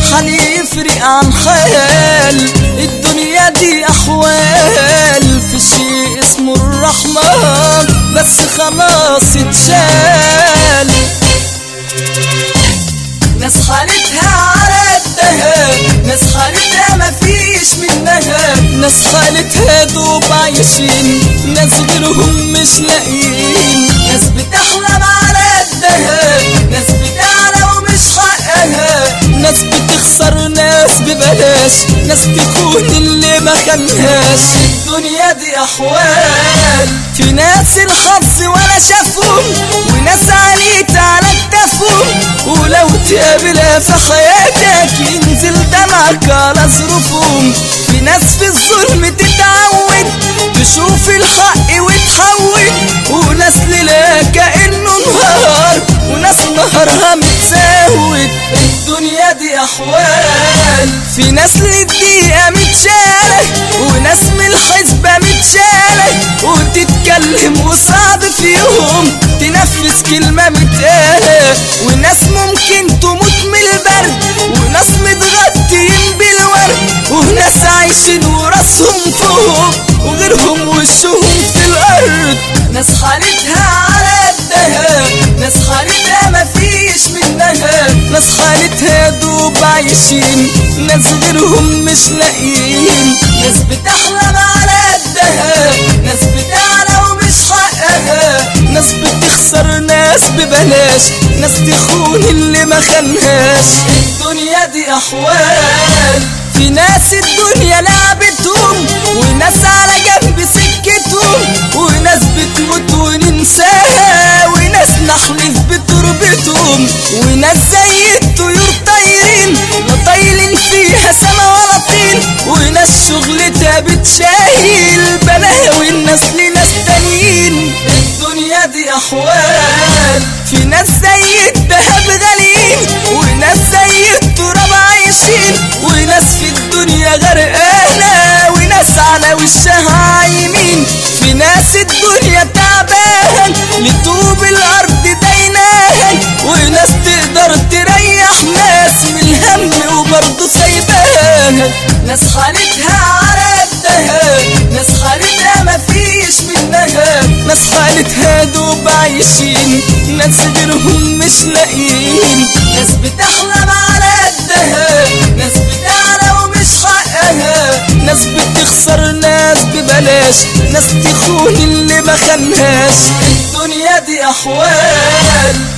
حال يفرق عن خيال الدنيا دي أحوال في شيء اسمه الرحمن بس خلاص اتشال ناس حالتها على الدهب ناس حالتها مفيش منها ناس حالتها دوب عايشين ناس غيرهم مش لاقيين ناس بتحلم على الدهب ناس بتعلى ومش حقها ناس بتخسر ناس ببلاش ناس تكون اللي ما كانهاش الدنيا دي احوال في ناس الحظ ولا شافهم وناس عليت على كتافهم ولو تقابلها في حياتك ينزل دمعك على ظروفهم في ناس في الظلم تتعود تشوف الحق وتحول وناس ليلها كأنه نهار وناس نهارها متساود الدنيا دي أحوال في ناس للدقيقة متشالة وناس من الحسبة متشالة وتتكلم وصعب فيهم تنفذ كلمة متقالة وناس ممكن تموت من البرد وناس متغطيين بالورد وناس عايشين وراسهم فوق وغيرهم وشهم في الأرض ناس حالتها على الدهب ناس حالتها مفيش منها ناس حالتها دوب عايشين ناس غيرهم مش لاقيين ناس بتحلم على الدهب ناس بتعلى ومش حقها ناس بتخسر ناس ببلاش ناس تخون اللي ما خانهاش الدنيا دي احوال في ناس الدنيا لعبتهم وناس على جنب سكتهم وناس بتموت وننساها وناس نحلف بتربتهم وناس زي الطيور طايرين لا طايلين فيها سما ولا طين وناس شغلتها بتشايل بلاها والناس لناس تانيين الدنيا دي احوال في ناس زي الدهب غاليين وناس زي التراب عايشين وناس في الدنيا غرقانة وناس على وشها عايمين في ناس الدنيا تعبان لطوب الأرض ديناها وناس تقدر تريح ناس من الهم وبرضه سايباها ناس حالتها على الدهب ناس حالتها مفيش منها ناس حالتها دوب عايشين ناس غيرهم مش لاقيين ناس بتحلم على الدهب ناس بتعلى ومش حقها ناس بتخسر ناس ببلاش ناس تخون اللي ما خانهاش الدنيا دي احوال